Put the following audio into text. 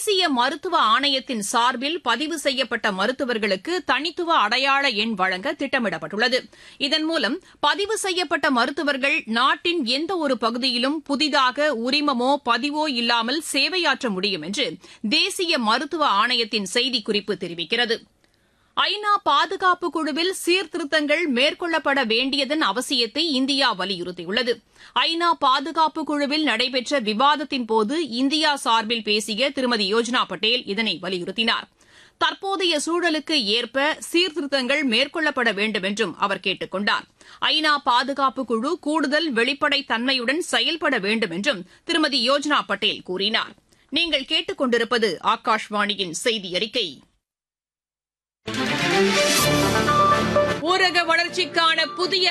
தேசிய மருத்துவ ஆணையத்தின் சார்பில் பதிவு செய்யப்பட்ட மருத்துவர்களுக்கு தனித்துவ அடையாள எண் வழங்க திட்டமிடப்பட்டுள்ளது இதன் மூலம் பதிவு செய்யப்பட்ட மருத்துவர்கள் நாட்டின் எந்த ஒரு பகுதியிலும் புதிதாக உரிமமோ பதிவோ இல்லாமல் சேவையாற்ற முடியும் என்று தேசிய மருத்துவ ஆணையத்தின் செய்திக்குறிப்பு தெரிவிக்கிறது ஐநா பாதுகாப்பு குழுவில் சீர்திருத்தங்கள் மேற்கொள்ளப்பட வேண்டியதன் அவசியத்தை இந்தியா வலியுறுத்தியுள்ளது ஐநா பாதுகாப்பு குழுவில் நடைபெற்ற விவாதத்தின்போது இந்தியா சார்பில் பேசிய திருமதி யோஜனா பட்டேல் இதனை வலியுறுத்தினார் தற்போதைய சூழலுக்கு ஏற்ப சீர்திருத்தங்கள் மேற்கொள்ளப்பட வேண்டும் என்றும் அவர் கேட்டுக் கொண்டார் ஐநா பாதுகாப்பு குழு கூடுதல் வெளிப்படைத் தன்மையுடன் செயல்பட வேண்டும் என்றும் திருமதி யோஜனா பட்டேல் கூறினார் நீங்கள் கேட்டுக் கொண்டிருப்பது ஆகாஷ்வாணியின் செய்தி அறிக்கை ஊரக வளர்ச்சிக்கான புதிய